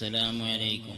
السلام عليكم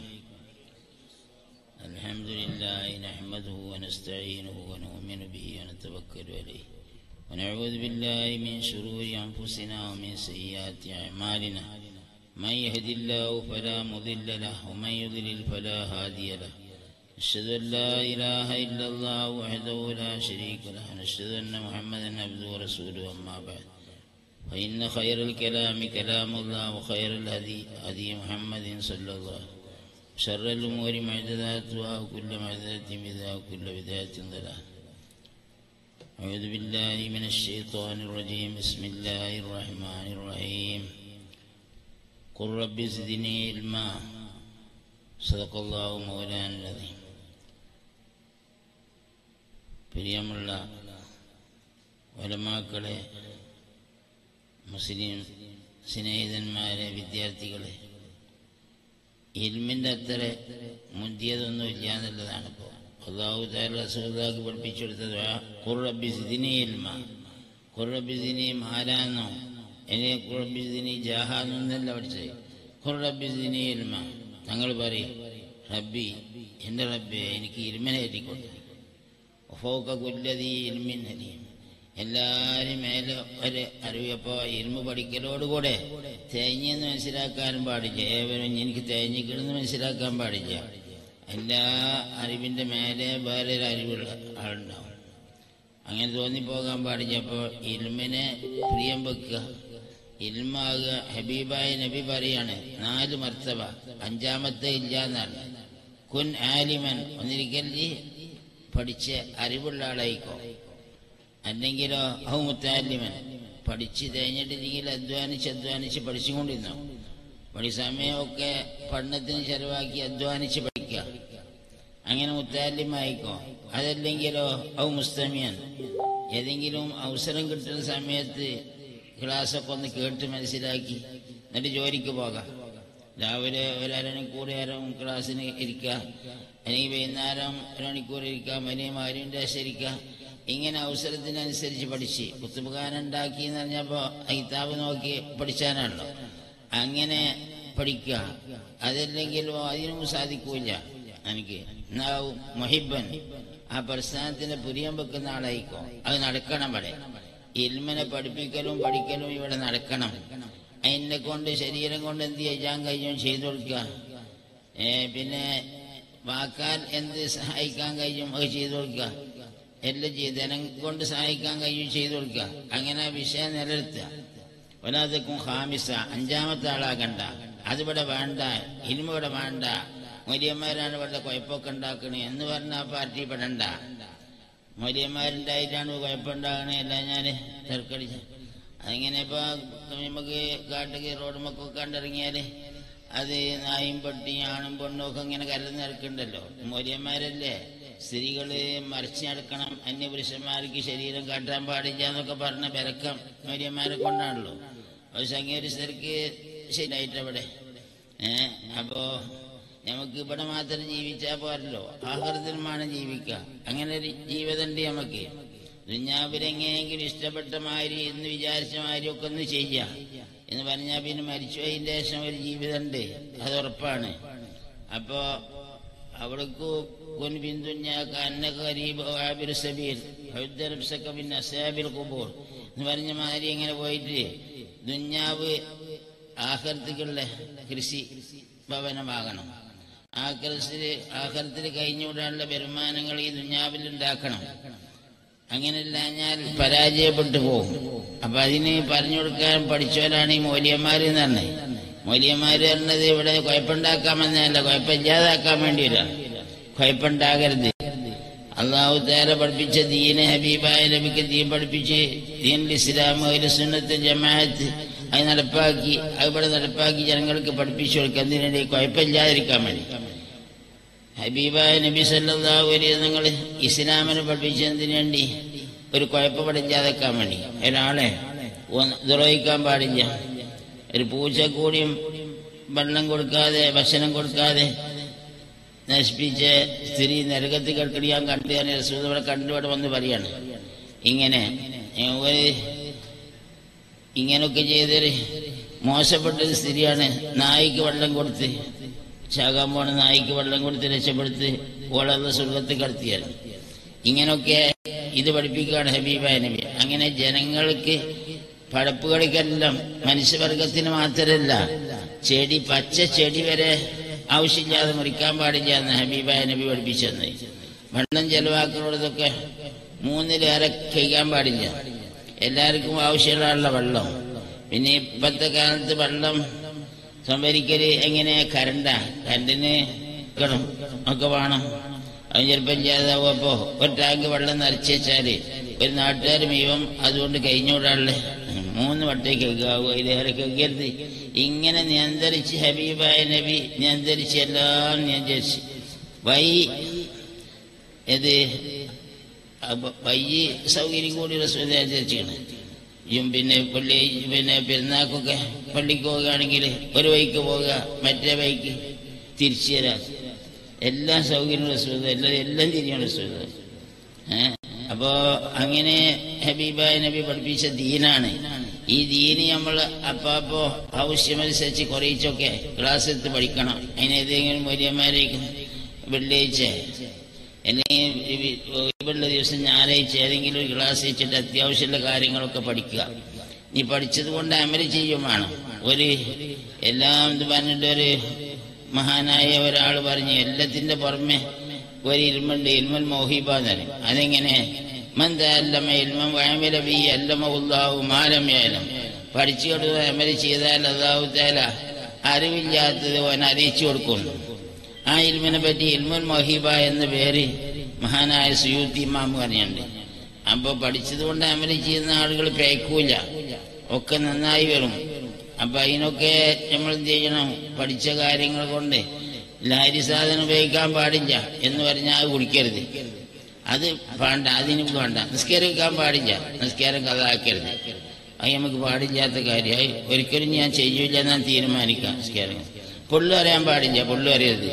الحمد لله نحمده ونستعينه ونؤمن به ونتوكل عليه ونعوذ بالله من شرور أنفسنا ومن سيئات أعمالنا من يهد الله فلا مضل له ومن يضلل فلا هادي له أشهد أن لا إله إلا الله وحده لا شريك له ونشهد أن محمدا عبده ورسوله أما بعد فإن خير الكلام كلام الله وخير الهدي هدي محمد صلى الله عليه وسلم شر الأمور محدثاتها وكل محدثة بدعة وكل بدعة ضلالة أعوذ بالله من الشيطان الرجيم بسم الله الرحمن الرحيم قل رب زدني علما صدق الله مولانا العظيم പ്രിയമുള്ള വലമാക്കളെ മുസ്ലിം സ്നേഹിതന്മാരെ വിദ്യാർത്ഥികളെ ഇൽമിൻ്റെ അത്ര മുന്തിയതൊന്നും ഇല്ല എന്നുള്ളതാണ് ഇപ്പോൾ അള്ളാഹു താല റസൂദാക്ക് പഠിപ്പിച്ചെടുത്തത് ഖുറബിസിദിനി ഇൽമ ഖുറബിസിനി മാരാന്നോ എന്നെ ഖുറബിസിനി ജഹാന്നൊന്നല്ല പഠിച്ചത് ഖുറബിസിനി ഇൽമ ഞങ്ങൾ പറയും റബ്ബി എൻ്റെ റബ്ബെ എനിക്ക് ഇൽമിനെ ഏറ്റിക്കൊണ്ടു ഫൗക കുല്ലതി ഇൽമിൻ ഹലീം എല്ലാവരും മേലെ ഒരു അറിയപ്പോൾ ഇരുമ്പ് പഠിക്കലോടുകൂടെ തേഞ്ഞെന്ന് മനസ്സിലാക്കാനും പാടില്ല ഏവരും എനിക്ക് തേഞ്ഞിക്കണമെന്ന് മനസ്സിലാക്കാൻ പാടില്ല എല്ലാ അറിവിൻ്റെ മേലെ വേറെ ഒരു അറിവുള്ള ആളുണ്ടാവും അങ്ങനെ തോന്നിപ്പോകാൻ പാടില്ല അപ്പോൾ ഇൽമിനെ പ്രിയം വെക്കുക ഇൽമാകുക ഹബീബായ നബി പറയാണ് നാല് മർത്തബ അഞ്ചാമത്തെ ഇല്ല എന്നാണ് കുൻ ആലിമൻ ഒന്നിരിക്കല് പഠിച്ച് അറിവുള്ള ആളായിക്കോ അല്ലെങ്കിലോ ഔ മുത്താലിമൻ പഠിച്ച് തേഞ്ഞിട്ടില്ലെങ്കിൽ അധ്വാനിച്ച് അധ്വാനിച്ച് പഠിച്ചുകൊണ്ടിരുന്നു പണി സമയമൊക്കെ പഠനത്തിന് ചെലവാക്കി അധ്വാനിച്ച് പഠിക്കുക അങ്ങനെ മുത്താലിമായിക്കോ അതല്ലെങ്കിലോ ഔ മുസ്തമിയൻ ഏതെങ്കിലും അവസരം കിട്ടുന്ന സമയത്ത് ക്ലാസ്സൊക്കെ ഒന്ന് കേട്ട് മനസ്സിലാക്കി എന്നിട്ട് ജോലിക്ക് പോകാം രാവിലെ ഒരു അരമണിക്കൂർ നേരം ക്ലാസ്സിന് ഇരിക്കുക അല്ലെങ്കിൽ വൈകുന്നേരം ഒരു മണിക്കൂർ ഇരിക്കാം അല്ലെങ്കിൽ മാരിൻ്റെ ഇരിക്കുക ഇങ്ങനെ അവസരത്തിനനുസരിച്ച് പഠിച്ച് കുത്തുബുഖാൻ ഉണ്ടാക്കി എന്ന് പറഞ്ഞപ്പോൾ കിതാബ് നോക്കി പഠിച്ചാനാണല്ലോ അങ്ങനെ പഠിക്കുക അതല്ലെങ്കിൽ അതിനും സാധിക്കൂല എനിക്ക് എന്നാവും മൊഹിബൻ ആ പ്രസ്ഥാനത്തിന് പുരിയം വെക്കുന്ന ആളായിക്കോ അത് നടക്കണം ഇവിടെ ഇൽമനെ പഠിപ്പിക്കലും പഠിക്കലും ഇവിടെ നടക്കണം അതിനെ കൊണ്ട് ശരീരം കൊണ്ട് എന്ത് ചെയ്യാൻ കഴിയും ചെയ്തു കൊടുക്കുക പിന്നെ വാക്കാൽ എന്ത് സഹായിക്കാൻ കഴിയും അത് ചെയ്തു കൊടുക്കുക എല്ലാം ചെയ്ത് ധനം കൊണ്ട് സഹായിക്കാൻ കഴിയും ചെയ്തു കൊടുക്കുക അങ്ങനെ വിഷയം നിലനിർത്തുക ഒരാൾക്കും ഹാമിസ അഞ്ചാമത്തെ ആളാകണ്ട അതിവിടെ വേണ്ട ഇനിമിവിടെ വേണ്ട മൊലിയന്മാരാണ് ഇവിടെ കുഴപ്പമൊക്കെ ഉണ്ടാക്കണേ എന്ന് പറഞ്ഞാൽ പാർട്ടി പെടണ്ട മൊലിയന്മാരുണ്ടായിട്ടാണ് കുഴപ്പമുണ്ടാകണേ എല്ലാം ഞാൻ തിരക്കടിച്ച അതിങ്ങനെ ഇപ്പൊ നമുക്ക് കാട്ടുക റോഡുമൊക്കെ കണ്ടിറങ്ങിയാല് അത് നായും പട്ടിയും ആണും പെണ്ണും ഒക്കെ ഇങ്ങനെ കരുതി നിറക്കുന്നുണ്ടല്ലോ മൊലിയന്മാരല്ലേ സ്ത്രീകള് മറിച്ച് നടക്കണം അന്യപുരുഷന്മാർക്ക് ശരീരം കാട്ടാൻ പാടില്ല എന്നൊക്കെ പറഞ്ഞ ബലക്കം മരിയന്മാരെ കൊണ്ടാണല്ലോ പക്ഷെ അങ്ങേര് സ്ഥലക്ക് ശരിയായിട്ട് അവിടെ ഏഹ് അപ്പോ നമുക്ക് ഇവിടെ മാത്രം ജീവിച്ചാൽ പോരല്ലോ ആഹൃതമാണ് ജീവിക്കുക അങ്ങനെ ഒരു ജീവിതമുണ്ട് നമുക്ക് ദുഞ്ഞാവിലെങ്ങനെയെങ്കിലും ഇഷ്ടപ്പെട്ട മാതിരി എന്ന് വിചാരിച്ച മാതിരി ഒക്കെ ഒന്ന് ചെയ്യാം എന്ന് പറഞ്ഞാൽ പിന്നെ മരിച്ചു അതിൻ്റെ ശേഷം ഒരു ജീവിതമുണ്ട് അത് ഉറപ്പാണ് അപ്പോ അവിടേക്ക് കുൻ ബിന്ദുഞ്ഞാക്ക അന്ന കരീബ് ആബിർ സബീൽ ഹൗദ്ദർസക ബിൻ അസാബിൽ ഖുബൂർ എന്ന് പറഞ്ഞ മാതിരി ഇങ്ങനെ പോയിട്ട് ദുഞ്ഞാവ് ആഹർത്തിക്കുള്ള കൃഷി ഭവനമാകണം ആ കൃഷി ആഹർത്തിൽ കഴിഞ്ഞുവിടാനുള്ള വരുമാനങ്ങൾ ഈ ദുഞ്ഞാവിൽ ഉണ്ടാക്കണം അങ്ങനെയല്ലാഞ്ഞാൽ പരാജയപ്പെട്ടു പോകും അപ്പൊ അതിന് പറഞ്ഞു കൊടുക്കാൻ പഠിച്ചവരാണ് ഈ മൂല്യന്മാര് എന്ന് പറഞ്ഞത് മൂല്യന്മാര് പറഞ്ഞത് ഇവിടെ കുഴപ്പമുണ്ടാക്കാമെന്നല്ല കുഴപ്പമില്ലാതാക്കാൻ വേണ്ടിയിട്ടാണ് കുഴപ്പമുണ്ടാകരുത് അള്ളാഹു തേര പഠിപ്പിച്ച ദീന ഹബീബായ നബിക്ക് ദീൻ പഠിപ്പിച്ച് ദീൻ ഇസ്ലാം സുന്നത്ത് ജമാഅത്ത് അത് നടപ്പാക്കി അവിടെ നടപ്പാക്കി ജനങ്ങൾക്ക് പഠിപ്പിച്ചു കൊടുക്കുക എന്തിനു കുഴപ്പമില്ലാതിരിക്കാൻ വേണ്ടി ഹബീബായ നബി സല്ലാഹു അലൈ നിങ്ങൾ ഇസ്ലാമിനെ പഠിപ്പിച്ചതിന് വേണ്ടി ഒരു കുഴപ്പമില്ലാതെക്കാൻ വേണ്ടി ഒരാളെ ദ്രോഹിക്കാൻ പാടില്ല ഒരു പൂച്ച കൂടിയും വെള്ളം കൊടുക്കാതെ ഭക്ഷണം കൊടുക്കാതെ നശിപ്പിച്ച് സ്ത്രീ നരകത്തിൽ കിടക്കടി ഞാൻ കണ്ടു ഞാൻ ഇവിടെ കണ്ടുവിടെ വന്ന് പറയാണ് ഇങ്ങനെ ഒരു ഇങ്ങനൊക്കെ ചെയ്തൊരു മോശപ്പെട്ട ഒരു സ്ഥിതിയാണ് നായിക്ക് വെള്ളം കൊടുത്ത് ചാകാൻ പോണ നായിക്ക് വെള്ളം കൊടുത്ത് രക്ഷപ്പെടുത്ത് ഓളെ സ്വർഗത്ത് കടത്തിയാൽ ഇങ്ങനൊക്കെ ഇത് പഠിപ്പിക്കുകയാണ് ഹബീബായ നബി അങ്ങനെ ജനങ്ങൾക്ക് പടപ്പുകൾക്കെല്ലാം മനുഷ്യവർഗത്തിന് മാത്രമല്ല ചെടി പച്ച ചെടി വരെ ആവശ്യമില്ലാതെ മുറിക്കാൻ പാടില്ല എന്ന് ഹബീബായ നബി പഠിപ്പിച്ചെന്ന് വെള്ളം ചെലവാക്കുന്നതൊക്കെ മൂന്നിലേറെ കഴിക്കാൻ പാടില്ല എല്ലാവർക്കും ആവശ്യമുള്ള വെള്ളം പിന്നെ ഇപ്പോഴത്തെ കാലത്ത് വെള്ളം സംഭരിക്കല് എങ്ങനെ കരണ്ടാ കരണ്ടിന് കിടം ഒക്കെ വേണം അത് ചിലപ്പോൾ ഇല്ലാതാവുമ്പോ ഒരു ടാങ്ക് വെള്ളം നിറച്ച് വെച്ചാല് ഒരു നാട്ടുകാർ മുഴുവൻ അതുകൊണ്ട് കഴിഞ്ഞുകൂടാളെ മൂന്ന് വട്ടേ കേൾക്കാവൂ ഇതിലേറെ കേൾക്കരുത് ഇങ്ങനെ നിയന്ത്രിച്ച് ഹബീബായ നബി നിയന്ത്രിച്ച് എല്ലാം നിയന്ത്രിച്ച് വൈ ഇത് അപ്പൊ വയ്യ സൗകര്യം കൂടി റസൂലിച്ചിരിക്കണം ഇയും പിന്നെ പള്ളി പിന്നെ പെരുന്നാക്കൊക്കെ പള്ളിക്ക് പോവുകയാണെങ്കിൽ ഒരു വഴിക്ക് പോവുക മറ്റേ വഴിക്ക് തിരിച്ചു തരാം എല്ലാ സൗകര്യവും റസൂല എല്ലാം എല്ലാം തിരിയാണ് റസൂല ഏഹ് അപ്പോ അങ്ങനെ ഹബീബായ നബി പഠിപ്പിച്ച ദീനാണ് ഈ ദീന് നമ്മൾ അപ്പാപ്പോ ആവശ്യമനുസരിച്ച് കുറയിച്ചൊക്കെ ക്ലാസ് എടുത്ത് പഠിക്കണം അതിനേതെങ്കിലും വലിയമാരേക്കും വെള്ളിയാഴ്ച അല്ലെങ്കിൽ ഒഴിവുള്ള ദിവസം ഞായറാഴ്ച ഏതെങ്കിലും ഒരു ക്ലാസ് വെച്ചിട്ട് അത്യാവശ്യമുള്ള കാര്യങ്ങളൊക്കെ പഠിക്കുക നീ പഠിച്ചത് കൊണ്ട് അമല് ചെയ്യും വേണം ഒരു എല്ലാം ഇത് പറഞ്ഞിട്ട് ഒരു മഹാനായ ഒരാൾ പറഞ്ഞു എല്ലാത്തിന്റെ പുറമെ ഒരു ഇൽമുണ്ട് ഇൽമുൽ മോഹിബ എന്ന് പറയും അതെങ്ങനെ മന്ദല്ലമ ഇൽമം വഴമില ബി അല്ലമഹുല്ലാഹു മാലം ഏലം പഠിച്ചു കൊടുത്ത് അമല് ചെയ്താൽ അള്ളാഹു തേല അറിവില്ലാത്തത് ഓൻ അറിയിച്ചു കൊടുക്കുന്നു ആ ഇൽമിനെ പറ്റി ഇൽമുൽ മൊഹീബ എന്ന പേര് മഹാനായ സുയൂത്തി ഇമാം പറഞ്ഞിട്ടുണ്ട് അപ്പൊ പഠിച്ചത് കൊണ്ട് അമല് ചെയ്യുന്ന ആളുകൾ പേക്കൂല ഒക്കെ നന്നായി വരും അപ്പൊ അതിനൊക്കെ നമ്മൾ എന്ത് ചെയ്യണം പഠിച്ച കാര്യങ്ങൾ കൊണ്ട് ലഹരി സാധനം ഉപയോഗിക്കാൻ പാടില്ല എന്ന് പറഞ്ഞാൽ അത് കുടിക്കരുത് അത് വേണ്ട അതിന് വേണ്ട നിസ്കരിക്കാൻ പാടില്ല നിസ്കാരം കഥാക്കരുത് അത് നമുക്ക് പാടില്ലാത്ത കാര്യമായി ഒരിക്കലും ഞാൻ ചെയ്യൂല ഞാൻ തീരുമാനിക്കാം നിസ്കാരം പൊള്ളു അറിയാൻ പാടില്ല പൊള്ളു അറിയരുത്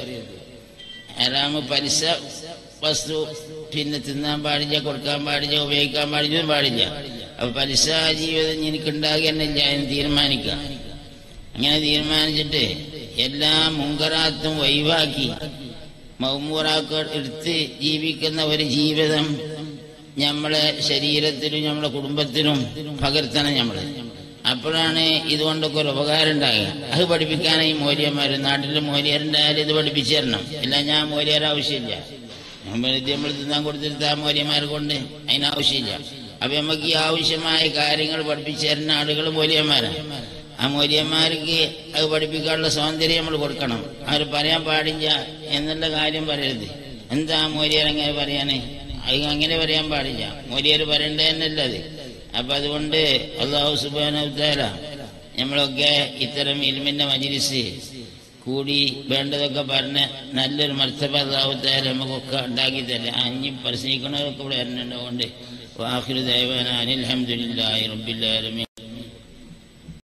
ഹറാമ് പലിശ വസ്തു പിന്നെ തിന്നാൻ പാടില്ല കൊടുക്കാൻ പാടില്ല ഉപയോഗിക്കാൻ പാടില്ല ഇതും പാടില്ല അപ്പൊ പലിശ ജീവിതം എനിക്കുണ്ടാകുന്നില്ല എന്ന് തീരുമാനിക്കാം അങ്ങനെ തീരുമാനിച്ചിട്ട് എല്ലാ മുങ്കറാത്തും ഒഴിവാക്കി മൗമൂറാക്ക എടുത്ത് ജീവിക്കുന്ന ഒരു ജീവിതം നമ്മളെ ശരീരത്തിനും നമ്മളെ കുടുംബത്തിനും പകർത്തണം നമ്മള് അപ്പോഴാണ് ഇതുകൊണ്ടൊക്കെ ഒരു ഉപകാരം ഉണ്ടാകുക അത് പഠിപ്പിക്കാനായി മോര്യന്മാർ നാട്ടിൽ മോര്യരുണ്ടായാലും ഇത് പഠിപ്പിച്ചു തരണം ഇല്ല ഞാൻ മോര്യർ ആവശ്യമില്ല നമ്മൾ ഇത് നമ്മൾ തിന്നാൻ കൊടുത്തിരുത്ത ആ മോര്യന്മാരെ കൊണ്ട് അതിനാവശ്യമില്ല അപ്പൊ നമുക്ക് ഈ ആവശ്യമായ കാര്യങ്ങൾ പഠിപ്പിച്ചു തരുന്ന ആളുകൾ മൂല്യന്മാരാണ് ആ മൂല്യന്മാർക്ക് അത് പഠിപ്പിക്കാനുള്ള സ്വാതന്ത്ര്യം നമ്മൾ കൊടുക്കണം അവർ പറയാൻ പാടില്ല എന്നുള്ള കാര്യം പറയരുത് എന്താ മൂല്യർ അങ്ങനെ പറയാനേ അത് അങ്ങനെ പറയാൻ പാടില്ല മൂല്യർ പറയേണ്ടത് തന്നെയല്ല അത് അപ്പൊ അതുകൊണ്ട് അള്ളാഹു സുബാന നമ്മളൊക്കെ ഇത്തരം ഇൽമിന്റെ മജിലിസ് കൂടി വേണ്ടതൊക്കെ പറഞ്ഞ് നല്ലൊരു മർത്തബ അള്ളാഹുത്താല നമുക്കൊക്കെ ഉണ്ടാക്കി തരാം അഞ്ഞി പ്രശ്നിക്കണതൊക്കെ ഇവിടെ വരുന്നുണ്ട് അതുകൊണ്ട് വാഹിർ ദേവന അനിൽഹമുല്ലാ റബ്ബില്ലാലമീൻ